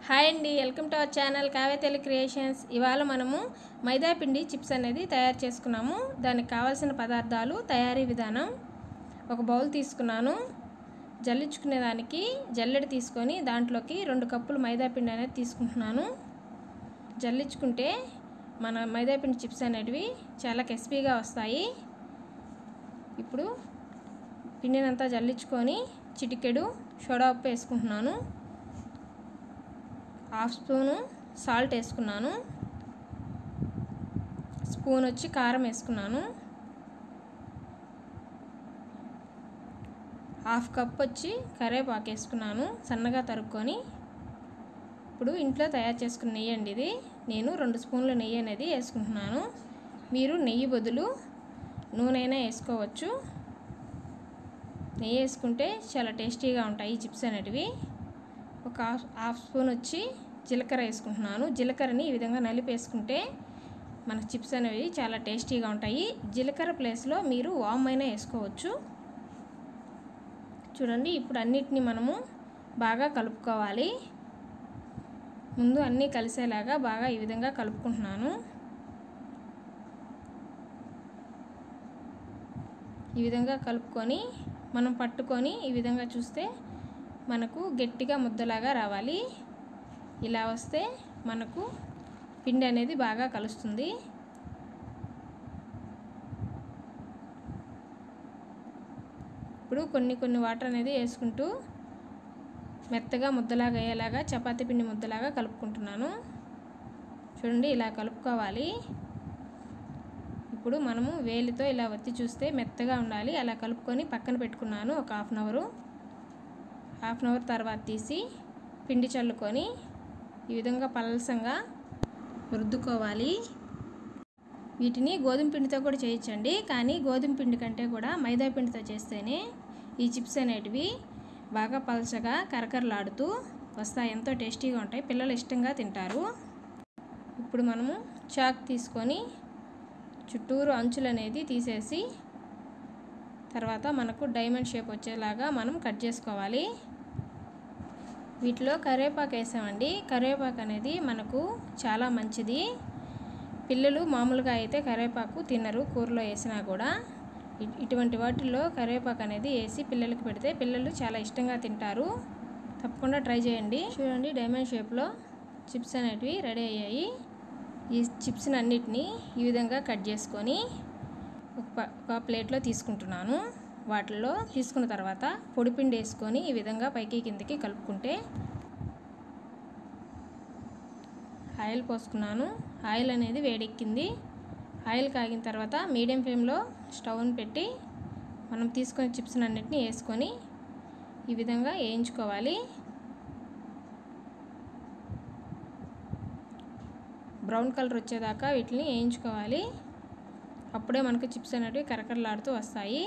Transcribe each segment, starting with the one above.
hi అండి welcome to our channel కావేతెలి creations ఇవాళ మనము మైదా పిండి చిప్స్ అనేది తయారు చేసుకున్నాము దానికి కావాల్సిన పదార్థాలు తయారీ విధానం ఒక బౌల్ తీసుకున్నాను జల్లించుకునే దానికి జల్లెడ తీసుకొని దాంట్లోకి రెండు కప్పులు మైదా పిండి అనేది తీసుకుంటున్నాను జల్లించుకుంటే మన మైదా పిండి చిప్స్ అనేటివి చాలా క్రిస్పీగా వస్తాయి ఇప్పుడు పిండినంతా జల్లించుకొని చిటికెడు సోడా ఉప్పు వేసుకుంటున్నాను హాఫ్ స్పూను సాల్ట్ వేసుకున్నాను స్పూన్ వచ్చి కారం వేసుకున్నాను హాఫ్ కప్ వచ్చి కరివేపాకు వేసుకున్నాను సన్నగా తరుక్కొని ఇప్పుడు ఇంట్లో తయారు చేసుకున్న నెయ్యి అండి ఇది నేను రెండు స్పూన్ల నెయ్యి అనేది వేసుకుంటున్నాను మీరు నెయ్యి బదులు నూనె అయినా వేసుకోవచ్చు నెయ్యి వేసుకుంటే చాలా టేస్టీగా ఉంటాయి ఈ చిప్స్ అనేటివి ఒక హాఫ్ హాఫ్ స్పూన్ వచ్చి జీలకర్ర వేసుకుంటున్నాను జీలకర్రని ఈ విధంగా నలిపి వేసుకుంటే మనకు చిప్స్ అనేవి చాలా టేస్టీగా ఉంటాయి జీలకర్ర ప్లేస్లో మీరు వామ్ అయినా వేసుకోవచ్చు చూడండి ఇప్పుడు అన్నిటిని మనము బాగా కలుపుకోవాలి ముందు అన్నీ కలిసేలాగా బాగా ఈ విధంగా కలుపుకుంటున్నాను ఈ విధంగా కలుపుకొని మనం పట్టుకొని ఈ విధంగా చూస్తే మనకు గట్టిగా ముద్దలాగా రావాలి ఇలా వస్తే మనకు పిండి అనేది బాగా కలుస్తుంది ఇప్పుడు కొన్ని కొన్ని వాటర్ అనేది వేసుకుంటూ మెత్తగా ముద్దలాగా అయ్యేలాగా చపాతీ పిండి ముద్దలాగా కలుపుకుంటున్నాను చూడండి ఇలా కలుపుకోవాలి ఇప్పుడు మనము వేలితో ఇలా ఒత్తి చూస్తే మెత్తగా ఉండాలి అలా కలుపుకొని పక్కన పెట్టుకున్నాను ఒక half an hour half an hour తర్వాత తీసి పిండి చల్లుకొని ఈ విధంగా పలసంగా రుద్దుకోవాలి వీటిని గోధుమ పిండితో కూడా చేయొచ్చండి కానీ గోధుమ పిండి కంటే కూడా మైదా పిండితో చేస్తేనే ఈ చిప్స్ అనేటివి బాగా పలచగా కరకరలాడుతూ వస్తాయి ఎంతో టేస్టీగా ఉంటాయి పిల్లలు ఇష్టంగా తింటారు ఇప్పుడు మనము చాక్ తీసుకొని చుట్టూరు అంచులు అనేది తీసేసి తర్వాత మనకు డైమండ్ షేప్ వచ్చేలాగా మనం కట్ చేసుకోవాలి వీటిలో కరివేపాకు వేసామండి కరివేపాకు అనేది మనకు చాలా మంచిది పిల్లలు మామూలుగా అయితే కరివేపాకు తినరు కూరలో వేసినా కూడా ఇటువంటి వాటిల్లో కరివేపాకు అనేది వేసి పిల్లలకి పెడితే పిల్లలు చాలా ఇష్టంగా తింటారు తప్పకుండా ట్రై చేయండి చూడండి డైమండ్ షేప్లో చిప్స్ అనేటివి రెడీ అయ్యాయి ఈ చిప్స్ని అన్నిటినీ ఈ విధంగా కట్ చేసుకొని ఒక ఒక ప్లేట్లో తీసుకుంటున్నాను వాటిల్లో తీసుకున్న తర్వాత పొడిపిండి వేసుకొని ఈ విధంగా పైకి కిందకి కలుపుకుంటే ఆయిల్ పోసుకున్నాను ఆయిల్ అనేది వేడెక్కింది ఆయిల్ కాగిన తర్వాత మీడియం ఫ్లేమ్లో స్టవ్ని పెట్టి మనం తీసుకొని చిప్స్ అన్నిటిని వేసుకొని ఈ విధంగా వేయించుకోవాలి బ్రౌన్ కలర్ వచ్చేదాకా వీటిని వేయించుకోవాలి అప్పుడే మనకు చిప్స్ అనేటివి కరకరలాడుతూ వస్తాయి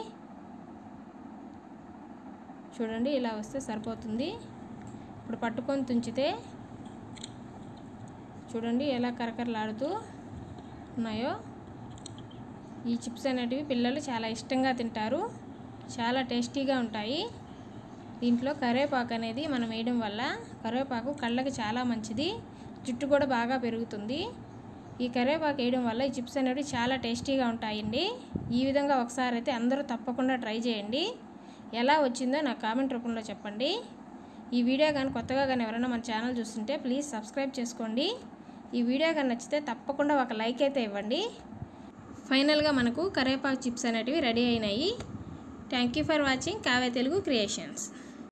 చూడండి ఇలా వస్తే సరిపోతుంది ఇప్పుడు పట్టుకొని తుంచితే చూడండి ఎలా కరకరలాడుతూ ఉన్నాయో ఈ చిప్స్ అనేటివి పిల్లలు చాలా ఇష్టంగా తింటారు చాలా టేస్టీగా ఉంటాయి దీంట్లో కరివేపాకు అనేది మనం వేయడం వల్ల కరివేపాకు కళ్ళకి చాలా మంచిది జుట్టు కూడా బాగా పెరుగుతుంది ఈ కరివేపాకు వేయడం వల్ల ఈ చిప్స్ అనేవి చాలా టేస్టీగా ఉంటాయండి ఈ విధంగా ఒకసారి అయితే అందరూ తప్పకుండా ట్రై చేయండి ఎలా వచ్చిందో నాకు కామెంట్ రూపంలో చెప్పండి ఈ వీడియో కానీ కొత్తగా కానీ ఎవరైనా మన ఛానల్ చూస్తుంటే ప్లీజ్ సబ్స్క్రైబ్ చేసుకోండి ఈ వీడియో కానీ నచ్చితే తప్పకుండా ఒక లైక్ అయితే ఇవ్వండి ఫైనల్గా మనకు కరివేపాకు చిప్స్ అనేటివి రెడీ అయినాయి thank you for watching Kavya Telugu creations